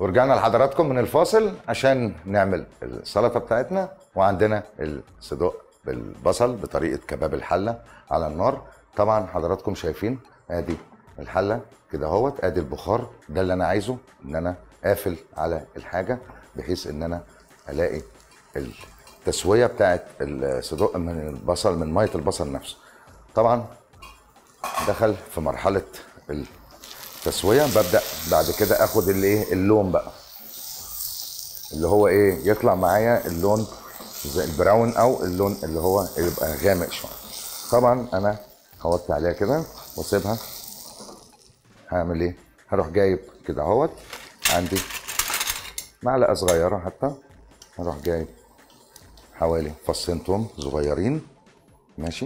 ورجعنا لحضراتكم من الفاصل عشان نعمل السلطه بتاعتنا وعندنا الصدوق بالبصل بطريقه كباب الحله على النار طبعا حضراتكم شايفين ادي الحله كده اهوت ادي البخار ده اللي انا عايزه ان انا قافل على الحاجه بحيث ان انا الاقي التسويه بتاعت الصدوق من البصل من ميه البصل نفسه طبعا دخل في مرحله التسويه ببدا بعد كده اخد الايه اللون بقى اللي هو ايه يطلع معايا اللون زي البراون او اللون اللي هو يبقى غامق شويه طبعا انا هوطي عليها كده واسيبها هعمل ايه هروح جايب كده اهوت عندي معلقه صغيره حتى هروح جايب حوالي فصين توم صغيرين ماشي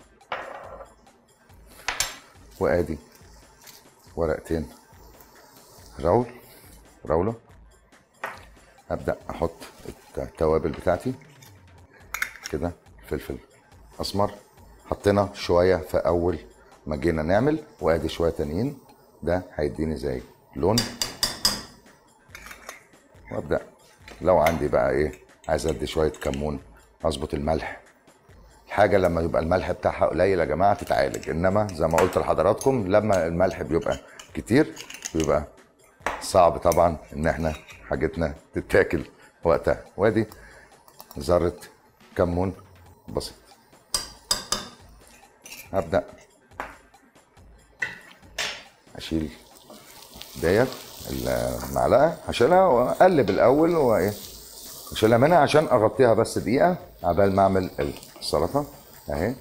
وادي ورقتين رول رولة ابدا احط التوابل بتاعتي كده فلفل اسمر حطينا شويه في اول ما جينا نعمل وادي شويه تانيين ده هيديني زي لون وابدا لو عندي بقى ايه عايز ادي شويه كمون اظبط الملح الحاجه لما يبقى الملح بتاعها قليل يا جماعه تتعالج انما زي ما قلت لحضراتكم لما الملح بيبقى كتير بيبقى صعب طبعا ان احنا حاجتنا تتاكل وقتها وادي ذره كمون بسيط هبدا اشيل ديت المعلقه هشيلها واقلب الاول وايه اشيلها منها عشان اغطيها بس دقيقه عبال ما اعمل السلطه اهي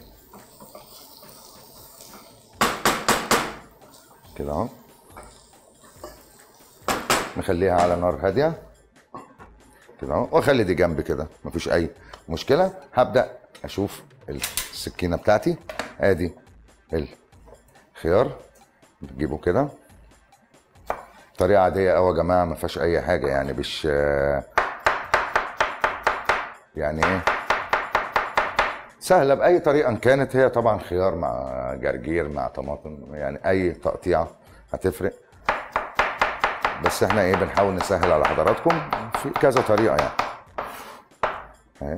كده اهو نخليها على نار هاديه كده اهو واخلي دي جنب كده مفيش اي مشكله هبدا اشوف السكينه بتاعتي ادي الخيار بتجيبه كده طريقه عاديه قوي يا جماعه ما فيهاش اي حاجه يعني مش يعني ايه سهله باي طريقه إن كانت هي طبعا خيار مع جرجير مع طماطم يعني اي تقطيعه هتفرق بس احنا ايه بنحاول نسهل على حضراتكم في كذا طريقه يعني اهي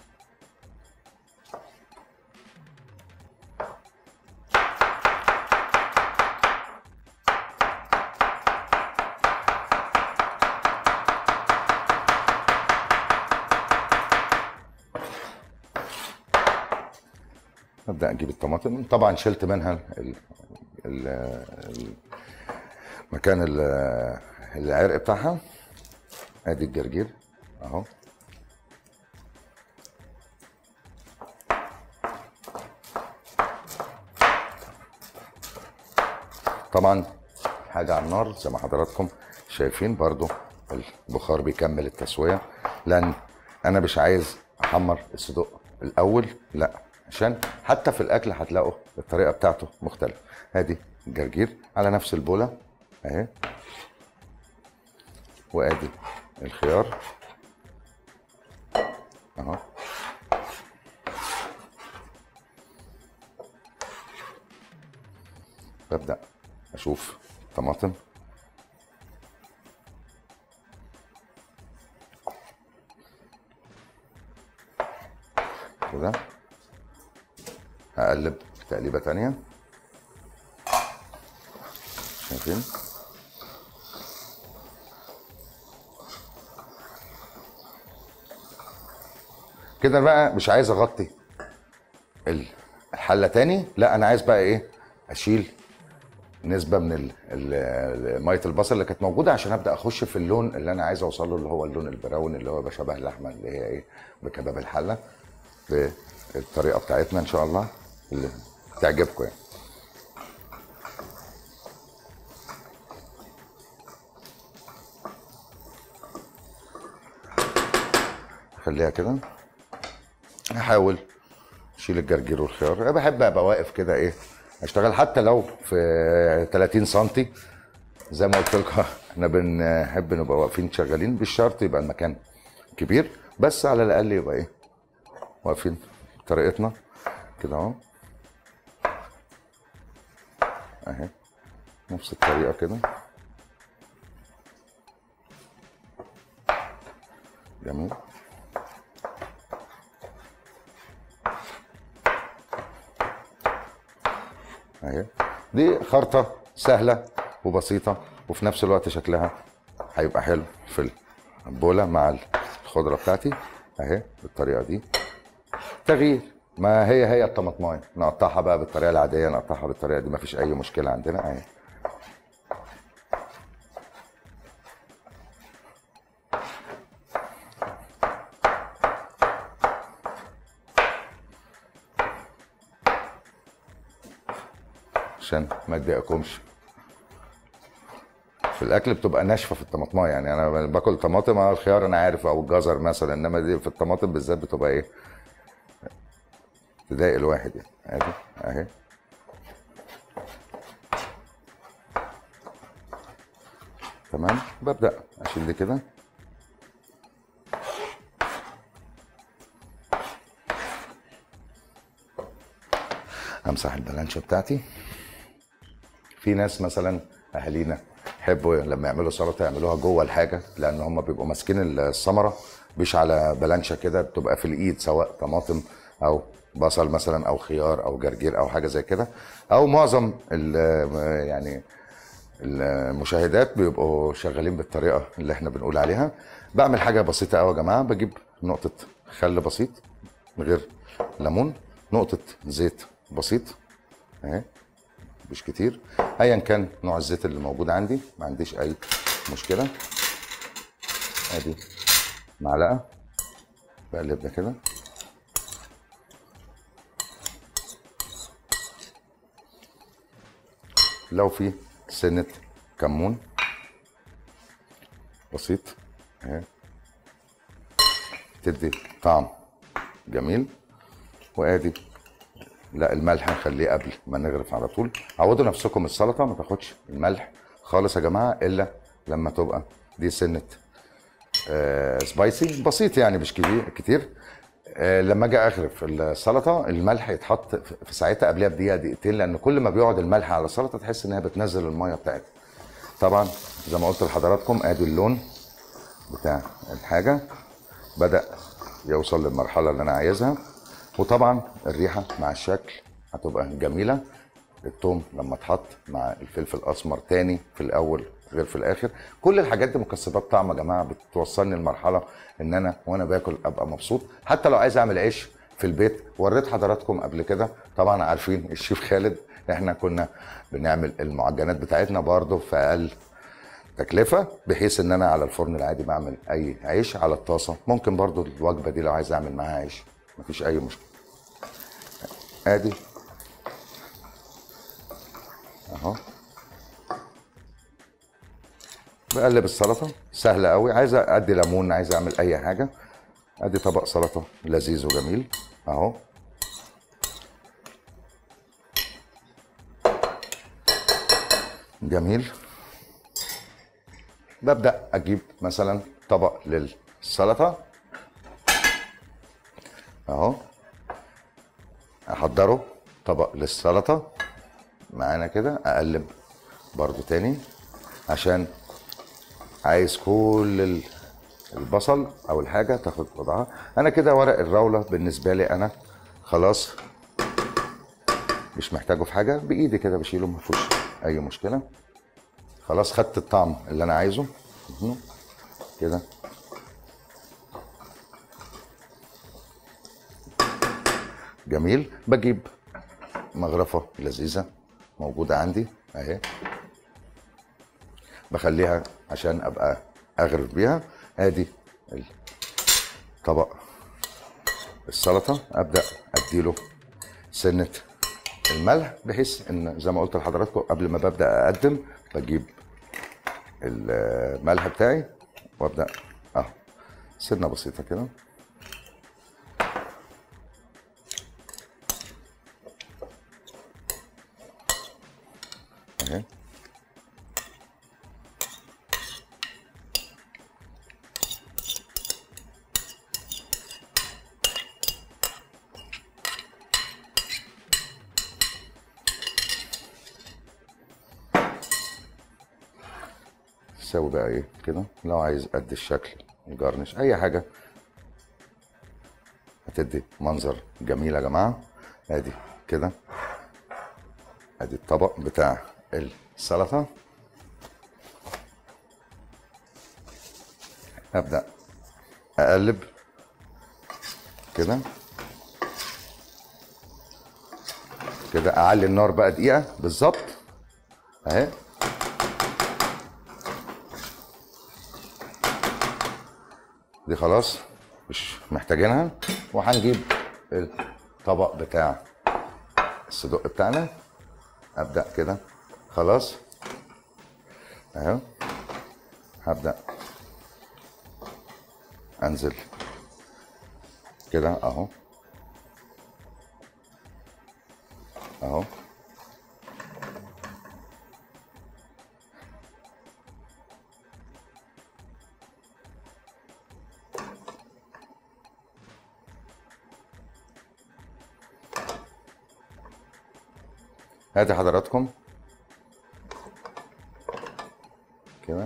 ابدا اجيب الطماطم طبعا شلت منها ال ال ال مكان ال العرق بتاعها ادي الجرجير اهو طبعا حاجه على النار زي ما حضراتكم شايفين برضو البخار بيكمل التسويه لان انا مش عايز احمر الصدوق الاول لا عشان حتى في الاكل هتلاقوا الطريقه بتاعته مختلفه ادي الجرجير على نفس البوله اهي وادي الخيار اهو ببدا اشوف طماطم كده هقلب تقليبه تانية شايفين كده بقى مش عايز اغطي الحله تاني لا انا عايز بقى ايه اشيل نسبه من ال- ال- ميه البصل اللي كانت موجوده عشان ابدا اخش في اللون اللي انا عايز اوصل له اللي هو اللون البراون اللي هو يبقى شبه اللحمه اللي هي ايه بكباب الحله بالطريقه بتاعتنا ان شاء الله اللي تعجبكم يعني خليها كده احاول اشيل الجرجير والخيار انا بحب ابقى واقف كده ايه اشتغل حتى لو في 30 سنتي زي ما قلت لكم احنا بنحب نبقى واقفين شغالين مش شرط يبقى المكان كبير بس على الاقل يبقى ايه واقفين بطريقتنا كده اهو اهي نفس الطريقه كده جميل اهي دي خرطة سهلة وبسيطة وفي نفس الوقت شكلها هيبقى حلو في البولة مع الخضرة بتاعتي اهي بالطريقة دي تغيير ما هي هي الطماطمايه نقطعها بقى بالطريقة العادية نقطعها بالطريقة دي مفيش أي مشكلة عندنا اهي عشان ما تضايقكمش في الاكل بتبقى ناشفه في الطماطمايه يعني انا باكل طماطم او الخيار انا عارف او الجزر مثلا انما دي في الطماطم بالذات بتبقى ايه تضايق الواحد يعني ادي اهي تمام ببدا اشيل دي كده امسح البلانشه بتاعتي في ناس مثلا اهالينا يحبوا لما يعملوا سلطه يعملوها جوه الحاجه لان هم بيبقوا ماسكين الثمره مش على بلانشه كده بتبقى في الايد سواء طماطم او بصل مثلا او خيار او جرجير او حاجه زي كده او معظم ال- يعني المشاهدات بيبقوا شغالين بالطريقه اللي احنا بنقول عليها بعمل حاجه بسيطه قوي يا جماعه بجيب نقطه خل بسيط من غير ليمون نقطه زيت بسيط اهي مش كتير ايا كان نوع الزيت اللي موجود عندي ما عنديش اي مشكله ادي معلقه بقلب ده كده لو في سنه كمون بسيط اهي تدي طعم جميل وادي لا الملح نخليه قبل ما نغرف على طول عودوا نفسكم السلطه ما تاخدش الملح خالص يا جماعه الا لما تبقى دي سنه آه سبايسي بسيط يعني مش كبير كتير آه لما اجي اغرف السلطه الملح يتحط في ساعتها قبلها بدقيقه دقيقتين لان كل ما بيقعد الملح على السلطه تحس انها بتنزل الميه بتاعتها طبعا زي ما قلت لحضراتكم ادي اللون بتاع الحاجه بدا يوصل للمرحله اللي انا عايزها وطبعا الريحه مع الشكل هتبقى جميله التوم لما اتحط مع الفلفل الاسمر تاني في الاول غير في الاخر كل الحاجات دي مكسبات طعم يا جماعه بتوصلني لمرحله ان انا وانا باكل ابقى مبسوط حتى لو عايز اعمل عيش في البيت وريت حضراتكم قبل كده طبعا عارفين الشيف خالد احنا كنا بنعمل المعجنات بتاعتنا برضه في اقل تكلفه بحيث ان انا على الفرن العادي بعمل اي عيش على الطاسه ممكن برضو الوجبه دي لو عايز اعمل معاها عيش مفيش اي مشكله ادي اهو بقلب السلطه سهله قوي عايز ادي ليمون عايز اعمل اي حاجه ادي طبق سلطه لذيذ وجميل اهو جميل ببدا اجيب مثلا طبق للسلطه اهو احضره طبق للسلطه معانا كده اقلب برضو تاني عشان عايز كل ال- البصل او الحاجه تاخد وضعها انا كده ورق الراوله بالنسبه لي انا خلاص مش محتاجه في حاجه بايدي كده بشيله ما فيهوش اي مشكله خلاص خدت الطعم اللي انا عايزه مهم. كده جميل بجيب مغرفة لذيذة موجودة عندي اهي بخليها عشان ابقى اغرف بيها ادي الطبق السلطة ابدأ اديله سنة الملح بحيث ان زي ما قلت لحضراتكم قبل ما ببدأ اقدم بجيب الملح بتاعي وابدأ اهو سنة بسيطة كده اهي سوي بقى ايه كده لو عايز قد الشكل جارنش اي حاجه هتدي منظر جميل يا جماعه ادي كده ادي الطبق بتاع السلطه ابدا اقلب كده كده اعلي النار بقى دقيقه بالظبط اهي دي خلاص مش محتاجينها وهنجيب الطبق بتاع الصدق بتاعنا ابدا كده خلاص اهو هبدا انزل كده اهو اهو هاتي حضراتكم كده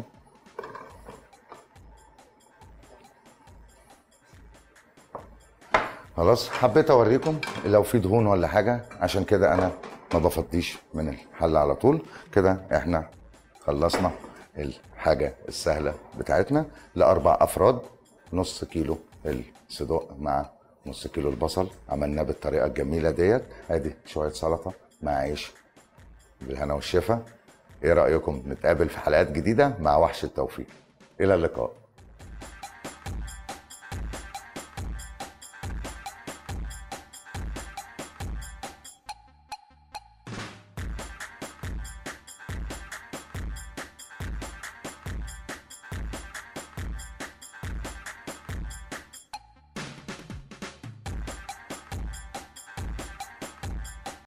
خلاص حبيت اوريكم لو في دهون ولا حاجه عشان كده انا ما بفضيش من الحله على طول كده احنا خلصنا الحاجه السهله بتاعتنا لاربع افراد نص كيلو الصدوق مع نص كيلو البصل عملناه بالطريقه الجميله ديت ادي شويه سلطه مع عيش بالهنا والشفا ايه رايكم نتقابل في حلقات جديده مع وحش التوفيق الى اللقاء